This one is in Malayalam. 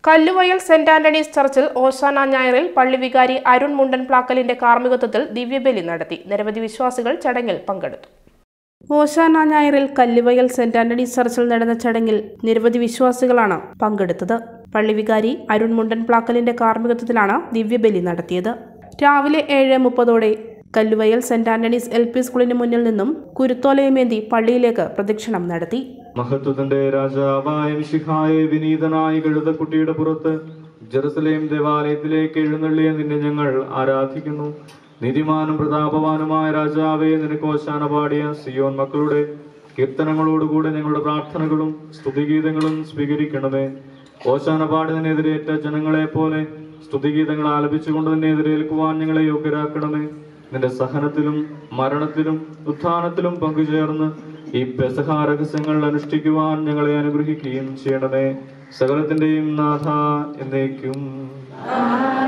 കല്ലുവയൽ സെന്റ് ആന്റണീസ് ചർച്ചിൽ ഓശാന ഞായറിൽ പള്ളി വികാരി അരുൺ മുണ്ടൻ പ്ലാക്കലിന്റെ കാർമ്മികത്വത്തിൽ ദിവ്യബലി നടത്തി നിരവധി വിശ്വാസികൾ ചടങ്ങിൽ പങ്കെടുത്തു ഓശാന ഞായറിൽ കല്ലുവയൽ സെന്റ് ആന്റണീസ് ചർച്ചിൽ നടന്ന ചടങ്ങിൽ നിരവധി വിശ്വാസികളാണ് പങ്കെടുത്തത് പള്ളി വികാരി അരുൺ മുണ്ടൻ പ്ലാക്കലിന്റെ കാർമ്മികത്വത്തിലാണ് ദിവ്യബലി നടത്തിയത് രാവിലെ ഏഴ് മുപ്പതോടെ Kalluvayal Saint Antony's L P സ്കൂളിന് മുന്നിൽ നിന്നും കുരുത്തോലയുമേന്തി പള്ളിയിലേക്ക് പ്രദക്ഷിണം നടത്തി മഹത്വത്തിന്റെ രാജാവായ മിശിഹായെ വിനീതനായ കഴുതക്കുട്ടിയുടെ പുറത്ത് ജെറുസലേം ദേവാലയത്തിലേക്ക് എഴുന്നള്ളിയ നിന്നെ ഞങ്ങൾ ആരാധിക്കുന്നു നീതിമാനും പ്രതാപവാനുമായ രാജാവെ നിനക്ക് ഓശാന പാടിയ സിയോൻ മക്കളുടെ കീർത്തനങ്ങളോടുകൂടെ ഞങ്ങളുടെ പ്രാർത്ഥനകളും സ്തുതിഗീതങ്ങളും സ്വീകരിക്കണമേ ഓശാന പാടി നിന്നെ എതിരേറ്റ ജനങ്ങളെ പോലെ സ്തുതിഗീതങ്ങൾ ആലപിച്ചുകൊണ്ട് നിന്നെ എതിരേൽക്കുവാൻ ഞങ്ങളെ യോഗ്യരാക്കണമേ നിന്റെ സഹനത്തിലും മരണത്തിലും ഉത്ഥാനത്തിലും പങ്കുചേർന്ന് ഈ പെസഹ രഹസ്യങ്ങൾ അനുഷ്ഠിക്കുവാൻ ഞങ്ങളെ അനുഗ്രഹിക്കുകയും ചെയ്യണമേ സകലത്തിന്റെയും നാഥ എന്നേക്കും ആ